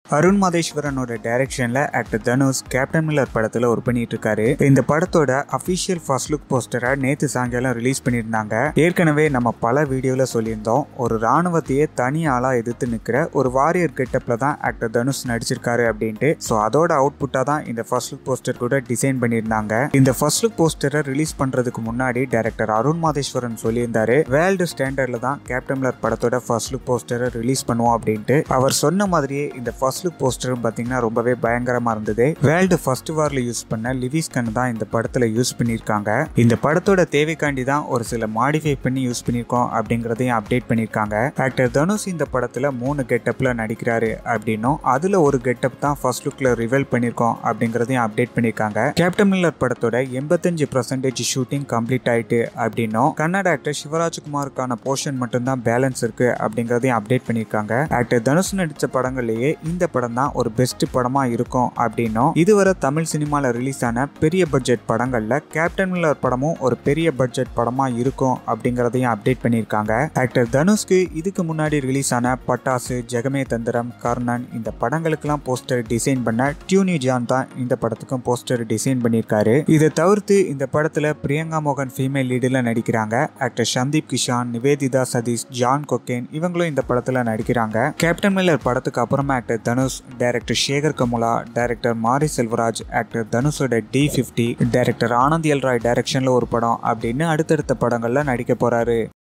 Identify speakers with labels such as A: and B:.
A: அருண் மாதேஸ்வரனோட டைரக்ஷன்ல actor Dhanush Captain Miller படத்துல ஒர்க் பண்ணிட்டு இருக்காரு இந்த படத்தோட அபிஷியல் ஃபர்ஸ்ட் லுக் போஸ்டரை நேத்து சாயங்காலம் ரிலீஸ் பண்ணியிருந்தாங்க ஏற்கனவே நம்ம பல வீடியோல சொல்லியிருந்தோம் ஒரு ராணுவத்தையே தனி ஆளா எதிர்த்து நிக்கிற ஒரு வாரியர் கெட்டப்ல தான் ஆக்டர் தனுஷ் நடிச்சிருக்காரு அப்படின்ட்டு ஸோ அதோட அவுட்புட்டா தான் இந்த ஃபர்ஸ்ட் லுக் போஸ்டர் கூட டிசைன் பண்ணியிருந்தாங்க இந்த ஃபர்ஸ்ட் லுக் போஸ்டரை ரிலீஸ் பண்றதுக்கு முன்னாடி டைரக்டர் அருண் மாதேஸ்வரன் சொல்லியிருந்தாரு வேர்ல்டு ஸ்டாண்டர்ட்ல தான் கேப்டன் மில்லர் படத்தோட ஃபர்ஸ்ட் லுக் போஸ்டரை ரிலீஸ் பண்ணுவோம் அப்படின்ட்டு அவர் சொன்ன மாதிரியே இந்த ஃபர்ஸ்ட் லுக் போஸ்டரும் பார்த்தீங்கன்னா ரொம்பவே பயங்கரமா இருந்தது வேர்ல்டு ஃபர்ஸ்ட் வார்ல யூஸ் பண்ண லிவிஸ் கன் தான் இந்த படத்துல யூஸ் பண்ணியிருக்காங்க இந்த படத்தோட தேவைக்காண்டி தான் ஒரு சில மாடிஃபை பண்ணி யூஸ் பண்ணியிருக்கோம் அப்படிங்கிறதையும் அப்டேட் பண்ணியிருக்காங்க ஆக்டர் தனுஷ் இந்த படத்துல மூணு கெட்டப்ல நடிக்கிறாரு அப்படின்னும் அதுல ஒரு கெட்டப் தான் ஃபர்ஸ்ட் லுக்ல ரிவீல் பண்ணியிருக்கோம் அப்படிங்கிறதையும் அப்டேட் பண்ணியிருக்காங்க கேப்டன் மில்லர் படத்தோட எண்பத்தஞ்சு பர்சன்டேஜ் ஷூட்டிங் கம்ப்ளீட் ஆயிட்டு அப்படின்னும் கன்னட ஆக்டர் சிவராஜ்குமாருக்கான போர்ஷன் மட்டும்தான் பேலன்ஸ் இருக்கு அப்படிங்கிறதையும் அப்டேட் பண்ணியிருக்காங்க ஆக்டர் தனுஷ் நடிச்ச படங்கள்லயே இந்த படம் தான் ஒரு பெஸ்ட் படமா இருக்கும் அப்படின்னும் இதுவரை தமிழ் சினிமால ரிலீஸ் ஆன பெரிய பட்ஜெட் படங்கள்ல கேப்டன் மில்லர் படமும் ஒரு பெரிய பட்ஜெட் படமா இருக்கும் அப்படிங்கிறதையும் அப்டேட் பண்ணியிருக்காங்க ஆக்டர் தனுஷ்க்கு இதுக்கு முன்னாடி ரிலீஸ் ஆன பட்டாசு ஜெகமே தந்திரம் கர்ணன் இந்த படங்களுக்கெல்லாம் போஸ்டர் டிசைன் பண்ண டியூனி ஜான் தான் இந்த படத்துக்கும் போஸ்டர் டிசைன் பண்ணியிருக்காரு இதை தவிர்த்து இந்த படத்துல பிரியங்கா மோகன் ஃபீமேல் லீடில் நடிக்கிறாங்க ஆக்டர் சந்தீப் கிஷான் நிவேதிதா சதீஷ் ஜான் கொக்கேன் இவங்களும் இந்த படத்துல நடிக்கிறாங்க கேப்டன் மில்லர் படத்துக்கு அப்புறமா actor Dhanush director Sekhar Kammula director Mari Selvaraj actor தனுஷோட D fifty director Anand L Rai டைரக்ஷன்ல ஒரு படம் அப்படின்னு அடுத்தடுத்த படங்கள்ல நடிக்க போறாரு